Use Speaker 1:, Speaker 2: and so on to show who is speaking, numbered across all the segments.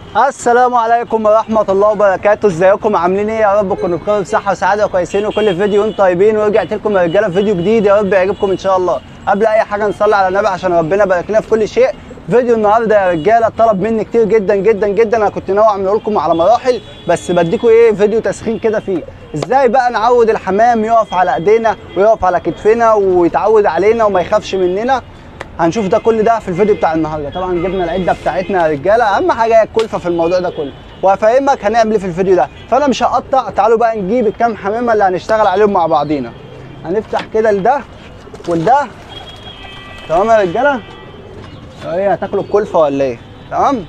Speaker 1: السلام عليكم ورحمة الله وبركاته ازيكم عاملين ايه يا رب تكونوا بخير بصحة وسعادة وكويسين وكل فيديو وانتم طيبين ورجعت لكم يا رجالة في فيديو جديد يا رب يعجبكم ان شاء الله قبل اي حاجة نصلي على النبي عشان ربنا يبارك لنا في كل شيء فيديو النهارده يا رجالة طلب مني كتير جدا جدا جدا انا كنت ناوي اعمله لكم على مراحل بس بديكم ايه فيديو تسخين كده فيه ازاي بقى نعود الحمام يقف على ايدينا ويقف على كتفنا ويتعود علينا وما يخافش مننا هنشوف ده كل ده في الفيديو بتاع النهارده طبعا جبنا العده بتاعتنا يا رجاله اهم حاجه هي الكلفه في الموضوع ده كله وهفهمك هنعمل ايه في الفيديو ده فانا مش هقطع تعالوا بقى نجيب الكام حمامه اللي هنشتغل عليهم مع بعضينا هنفتح كده لده ولده تمام يا رجاله ايه هتاكلوا الكلفه ولا ايه تمام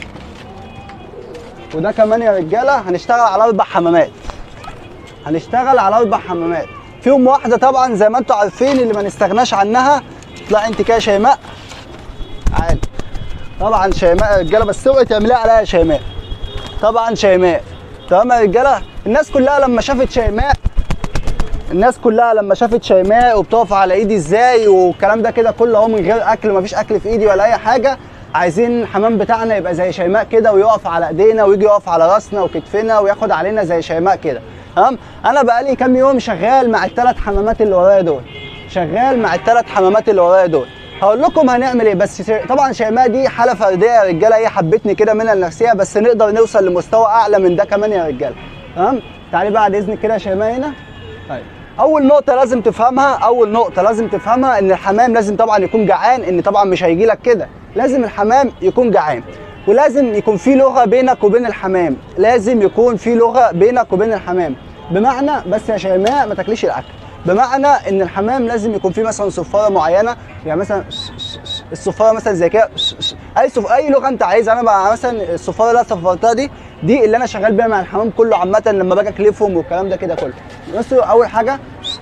Speaker 1: وده كمان يا رجاله هنشتغل على اربع حمامات هنشتغل على اربع حمامات فيهم واحده طبعا زي ما انتم عارفين اللي ما نستغناش عنها اطلعي انت كده يا شيماء عادي طبعا شيماء يا رجاله بس اوعي تعمليها عليا يا شيماء طبعا شيماء تمام يا رجاله الناس كلها لما شافت شيماء الناس كلها لما شافت شيماء وبتقف على ايدي ازاي والكلام ده كده كله اهو من غير اكل مفيش اكل في ايدي ولا اي حاجه عايزين الحمام بتاعنا يبقى زي شيماء كده ويقف على ايدينا ويجي يقف على راسنا وكتفنا وياخد علينا زي شيماء كده تمام انا بقالي كام يوم شغال مع الثلاث حمامات اللي ورايا دول شغال مع الثلاث حمامات اللي ورايا دول هقول لكم هنعمل ايه بس طبعا شيماء دي حاله فرديه يا رجاله هي حبتني كده منها النفسيه بس نقدر نوصل لمستوى اعلى من ده كمان يا رجاله تمام تعالي بقى بعد اذنك كده يا شيماء هنا طيب اول نقطه لازم تفهمها اول نقطه لازم تفهمها ان الحمام لازم طبعا يكون جعان ان طبعا مش هيجي لك كده لازم الحمام يكون جعان ولازم يكون في لغه بينك وبين الحمام لازم يكون في لغه بينك وبين الحمام بمعنى بس يا شيماء ما تاكليش الاكل بمعنى ان الحمام لازم يكون فيه مثلا صفاره معينه يعني مثلا الصفاره مثلا زي كده اي صف... اي لغه انت عايزها انا بقى مثلا الصفاره اللي انا صفرتها دي دي اللي انا شغال بيها مع الحمام كله عامه لما باجي اكلفهم والكلام ده كده كله بس اول حاجه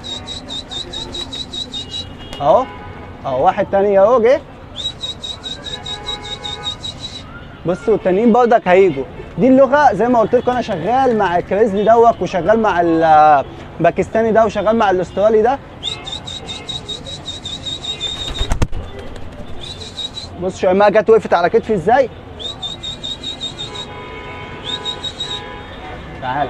Speaker 1: اهو اهو واحد تاني اهو جه بصوا التانيين برضك هيجوا دي اللغه زي ما قلت لكم انا شغال مع الكريزلي دوت وشغال مع الباكستاني ده وشغال مع الاسترالي ده بص شيماء جت وقفت على كتفي ازاي تعال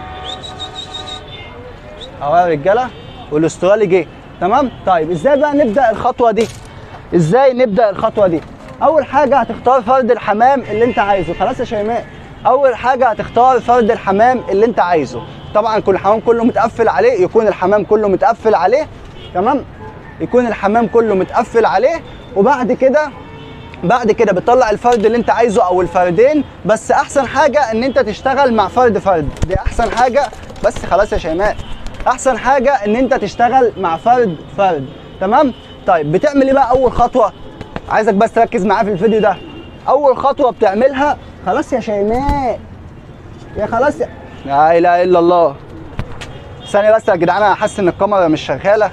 Speaker 1: اهو يا رجاله والاسترالي جه تمام طيب ازاي بقى نبدا الخطوه دي ازاي نبدا الخطوه دي اول حاجه هتختار فرد الحمام اللي انت عايزه خلاص يا شيماء اول حاجه هتختار فرد الحمام اللي انت عايزه طبعا كل الحمام كله متقفل عليه يكون الحمام كله متقفل عليه تمام يكون الحمام كله متقفل عليه وبعد كده بعد كده بتطلع الفرد اللي انت عايزه او الفردين بس احسن حاجه ان انت تشتغل مع فرد فرد دي احسن حاجه بس خلاص يا شيماء احسن حاجه ان انت تشتغل مع فرد فرد تمام طيب بتعمل ايه بقى اول خطوه عايزك بس تركز معايا في الفيديو ده اول خطوه بتعملها خلاص يا شيماء يا خلاص يا لا اله الا الله ثانيه بس يا جدعان انا حاسس ان الكاميرا مش شغاله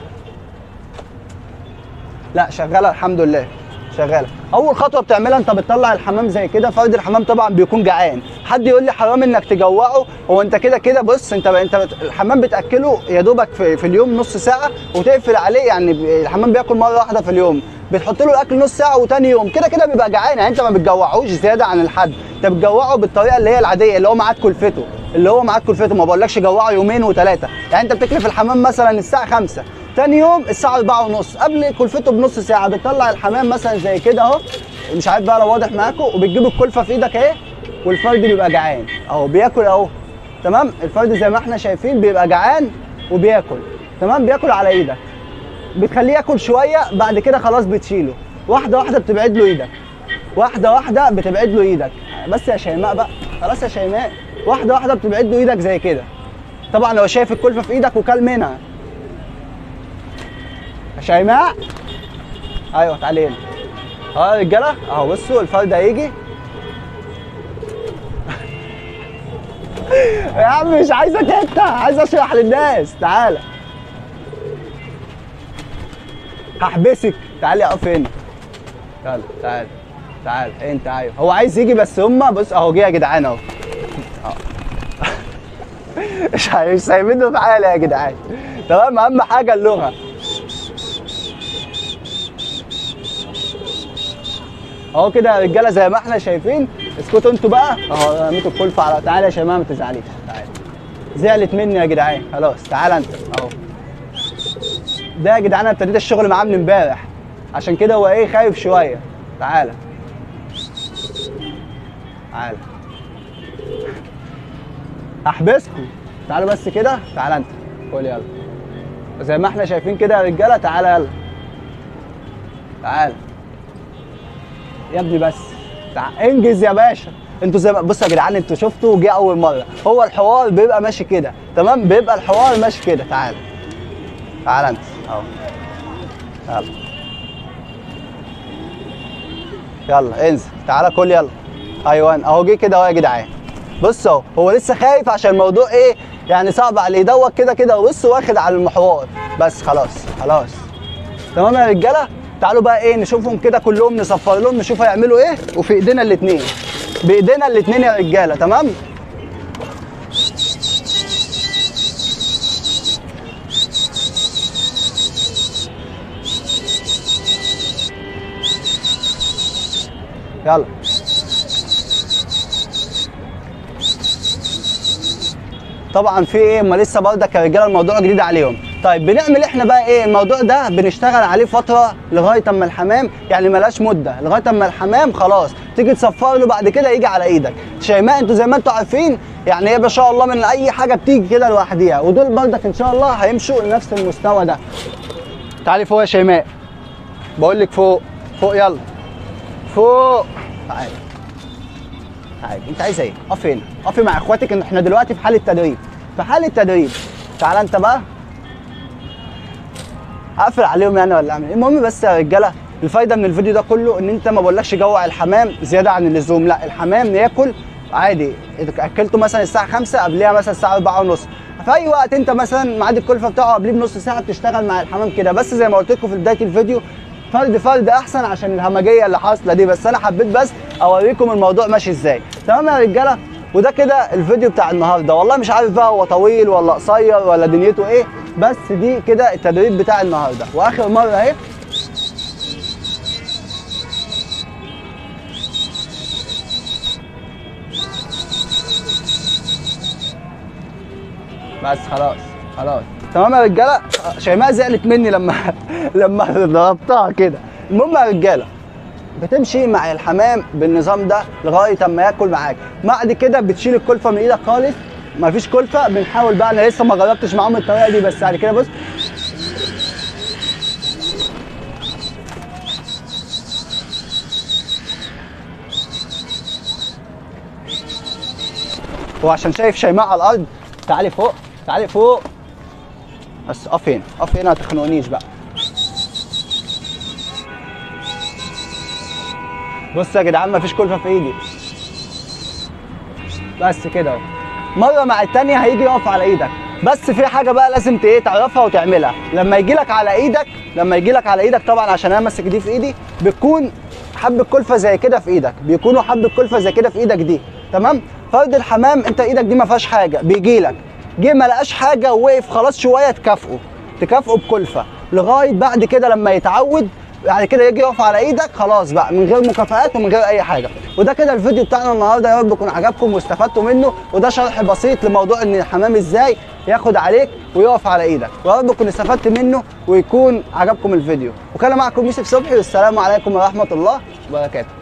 Speaker 1: لا شغاله الحمد لله شغاله اول خطوه بتعملها انت بتطلع الحمام زي كده فرد الحمام طبعا بيكون جعان حد يقول لي حرام انك تجوعه هو انت كده كده بص انت انت الحمام بتاكله يا دوبك في, في اليوم نص ساعه وتقفل عليه يعني الحمام بياكل مره واحده في اليوم بتحط له الاكل نص ساعه وتاني يوم كده كده بيبقى جعان يعني انت ما بتجوعوش زياده عن الحد انت بتجوعه بالطريقه اللي هي العاديه اللي هو معاك كلفته اللي هو معاك كلفته ما بقولكش جوعه يومين وثلاثه يعني انت بتكلف الحمام مثلا الساعه 5 تاني يوم الساعه 4 ونص قبل كلفته بنص ساعه بتطلع الحمام مثلا زي كده اهو مش عارف بقى لو واضح معاكم وبتجيب الكلفه في ايدك اهي والفرد بيبقى جعان اهو بياكل اهو تمام الفرد زي ما احنا شايفين بيبقى جعان وبياكل تمام بياكل على ايدك بتخليه ياكل شويه بعد كده خلاص بتشيله واحده واحده بتبعد له ايدك واحده واحده بتبعد له ايدك بس يا شيماء بقى خلاص يا شيماء واحده واحده بتبعد له ايدك زي كده طبعا لو شايف الكلفه في ايدك وكل منها يا شيماء ايوه تعالي هنا اهو يا رجاله اهو بصوا الفرد هيجي يا عم مش عايزك انت عايز اشرح للناس تعالى هحبسك تعالي اقف هنا يلا تعالى تعالى انت ايوه هو عايز يجي بس هما بص اهو جه يا جدعان اهو مش مش سايبينه في حاله يا جدعان تمام اهم حاجه اللغه اهو كده يا رجاله زي ما احنا شايفين اسكتوا انتوا بقى اهو رميتوا الكلفه على تعالى يا شيماء ما تزعليش تعالى زعلت مني يا جدعان خلاص تعالى انت اهو ده يا جدعان انا ابتديت الشغل معاه من امبارح عشان كده هو ايه خايف شويه تعالى تعالى احبسكم تعالوا بس كده تعالى انت قول يلا زي ما احنا شايفين كده يا رجاله تعالى يلا تعالى يا ابني بس تعال انجز يا باشا انتوا زي ما بصوا يا جدعان انتوا شفتوا جه اول مره هو الحوار بيبقى ماشي كده تمام بيبقى الحوار ماشي كده تعال تعال انت اهو يلا يلا انزل تعالى كل يلا ايوه اهو جه كده اهو يا جدعان بص اهو هو لسه خايف عشان الموضوع ايه يعني صعب عليه دوت كده كده بص واخد على المحور بس خلاص خلاص تمام يا رجاله تعالوا بقى ايه نشوفهم كده كلهم نصفر لهم نشوف هيعملوا ايه وفي ايدينا الاثنين بايدينا الاثنين يا رجاله تمام يلا طبعا في ايه ما لسه برضك يا رجاله الموضوع جديد عليهم طيب بنعمل احنا بقى ايه الموضوع ده بنشتغل عليه فتره لغايه اما الحمام يعني ملاش مده لغايه اما الحمام خلاص تيجي تصفر له بعد كده يجي على ايدك شيماء انتوا زي ما انتوا عارفين يعني هي ما شاء الله من اي حاجه بتيجي كده لوحديها ودول برضك ان شاء الله هيمشوا لنفس المستوى ده تعالي فوق يا شيماء بقول لك فوق فوق يلا فوق تعالي تعالي انت عايزه ايه؟ قفي هنا قفي مع اخواتك ان احنا دلوقتي في حاله تدريب في حاله تدريب تعالى انت بقى اقفل عليهم يعني ولا اعمل ايه المهم بس يا رجاله الفايده من الفيديو ده كله ان انت ما بقولكش جوع الحمام زياده عن اللزوم لا الحمام ياكل عادي اكلته مثلا الساعه 5 قبلها مثلا الساعه 4 ونص في اي وقت انت مثلا ميعاد الكلفه بتاعه قبليه بنص ساعه بتشتغل مع الحمام كده بس زي ما قلت لكم في بدايه الفيديو فرد فرد احسن عشان الهمجيه اللي حاصله دي بس انا حبيت بس اوريكم الموضوع ماشي ازاي تمام يا رجاله وده كده الفيديو بتاع النهارده والله مش عارف بقى هو طويل ولا قصير ولا دنيته ايه بس دي كده التدريب بتاع النهارده واخر مره اهي بس خلاص خلاص تمام يا رجاله شيماء زعلت مني لما لما ضربتها كده المهم يا رجاله بتمشي مع الحمام بالنظام ده لغايه اما ياكل معاك بعد كده بتشيل الكلفه من ايدك خالص مفيش كلفه بنحاول بقى انا لسه ما جربتش معاهم الطريقه دي بس بعد كده بص هو عشان شايف شيماء على الارض تعالي فوق تعالي فوق بس قف هنا قف هنا ما تخنقنيش بقى بص يا جدعان مفيش كلفه في ايدي بس كده اهو مره مع التانيه هيجي يقف على ايدك بس في حاجه بقى لازم ت- ايه تعرفها وتعملها لما يجي لك على ايدك لما يجي لك على ايدك طبعا عشان انا ماسك دي في ايدي بتكون حب الكلفه زي كده في ايدك بيكونوا حب الكلفه زي كده في ايدك دي تمام فرد الحمام انت ايدك دي ما فيهاش حاجه بيجي لك جه ما لقاش حاجه ووقف خلاص شويه تكافئه تكافئه بكلفه لغايه بعد كده لما يتعود بعد كده يجي يقف على ايدك خلاص بقى من غير مكافآت ومن غير اي حاجه وده كده الفيديو بتاعنا النهارده يا رب يكون عجبكم واستفدتوا منه وده شرح بسيط لموضوع ان الحمام ازاي ياخد عليك ويقف على ايدك ويا رب تكون استفدت منه ويكون عجبكم الفيديو وكان معكم يوسف صبحي والسلام عليكم ورحمه الله وبركاته